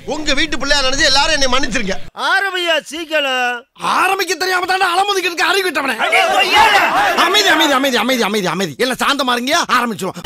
உங்க வீட்டு பிள்ளையா நினைச்சு எல்லாரும் என்னை மன்னிச்சிருங்க ஆரம்பியா சீக்கிரம் ஆரம்பிக்க தெரியாம தானே அலமுதிக்கிறதுக்கு அறிவு விட்டவனே அமைதி அமைதி அமைதி அமைதி அமைதி அமைதி இல்ல சாந்தமா இருங்க ஆரம்பிச்சிரும்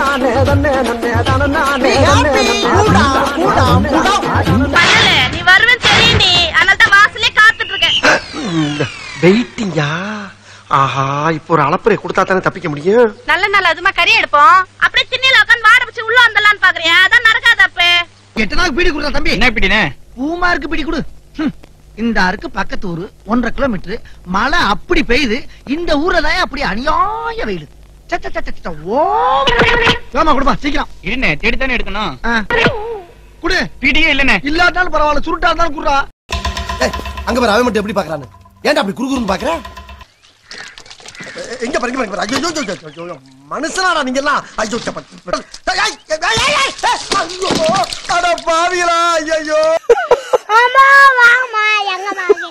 பண்ணல நீ வருவேன் தெரியும் நீ அதனால தான் வாசலே காத்துட்டு இருக்கேன் வெயிட்டிங்கா ஆஹா இப்போ ஒரு அளப்பறை கொடுத்தா தானே தப்பிக்க முடியும் நல்ல நாள் அதுமா கறி எடுப்போம் அப்படியே திண்ணையில உட்காந்து வாட வச்சு உள்ள வந்தலான்னு பாக்குறியா அதான் நடக்காத அப்ப எட்டு நாள் பீடி கொடுத்தா தம்பி என்ன இப்படினே பூமாருக்கு பிடி கொடு ஹம். இந்த அருக்கு பக்கத்து ஊரு ஒன்றரை கிலோமீட்டர் மழை அப்படி பெய்யுது இந்த ஊர்ல தான் அப்படி அநியாய வெயில் ச, ச, ச, ச, ச, ஓ ஆமா கொடுப்பா சீக்கிரம் இருண்ணே தேடித்தானே எடுக்கணும் ஆ. குடு பீடியே இல்லண்ணே இல்லாட்டாலும் பரவாயில்ல சுருட்டா இருந்தாலும் குடுறா அங்க பாரு அவன் மட்டும் எப்படி பாக்குறான்னு ஏன்டா அப்படி குறுகுறுன்னு பாக்குற எங்க பாருங்க பாருங்க பாரு. ஐயோ ஐயோ, ஐயோ, ஐயோ, ஐயோ மனுஷனாடா நீங்க எல்லாம் ஐயோ சப்பா. ஏய், ஏய், ஏய், ஏய், ஏய், ஏய், ஐயோ அட பாவிகளா ஐயோ அம்மா வாங்கம்மா எங்க வாங்க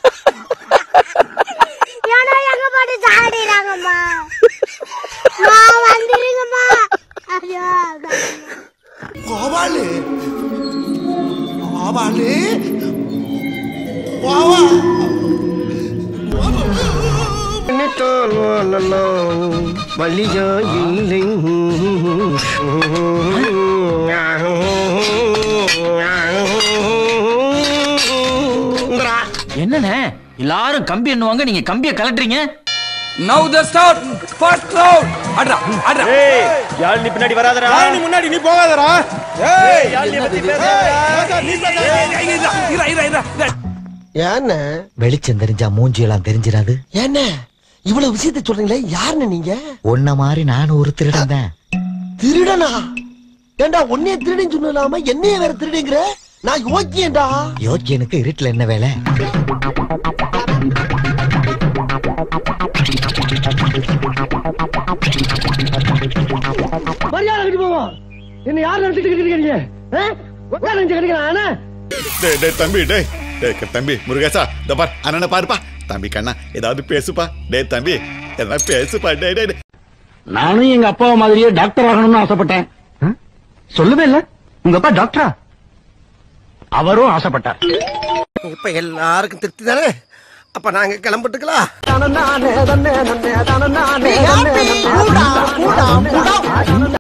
ஏன்னா எங்க பாட்டு சாடிறாங்கம்மா மா வந்துருங்கம்மா ஐயோ கோவாலு கோவாலு கோவா வழியா இல்லை என்னண்ணே எல்லாரும் கம்பி எண்ணுவாங்க நீங்க கம்பிய கலட்டுறீங்க now the start first round அட்ரா அட்ரா யாழினி பின்னாடி வராதடா யாழினி முன்னாடி நீ போகாதடா ஏய் யாழினி பத்தி ஏன்ன வெளிச்சம் தெரிஞ்சா மூஞ்சி எல்லாம் தெரிஞ்சிடாது என்ன இவ்வளவு விஷயத்தை சொல்றீங்களே யாருன்னு நீங்க உன்ன மாதிரி நானும் ஒரு திருடன் தான் திருடனா ஏண்டா உன்னைய திருடன் சொல்லாம என்னைய வேற திருடுங்கிற நான் யோக்கியேண்டா யோக்கியனுக்கு இருட்டுல என்ன வேலை மரியாதை கட்டி போவோம் என்ன யார் நினைச்சிட்டு இருக்கீங்க நினைச்சு கிடைக்கிறான் டேய் டேய் தம்பி டேய் டேய் க- தம்பி முருகேசா இந்த பார் அண்ணனை பாருப்பா தம்பி கண்ணா ஏதாவது பேசுப்பா டேய் தம்பி ஏதாவது பேசுப்பா டேய் டேய் டேய். நானும் எங்க அப்பா மாதிரியே டாக்டர் ஆகணும்னு ஆசைப்பட்டேன் சொல்லவே இல்ல உங்க அப்பா டாக்டரா அவரும் ஆசைப்பட்டார் இப்ப எல்லாருக்கும் திருப்தி தானே அப்ப நாங்க கிளம்பிட்டுக்கலாம்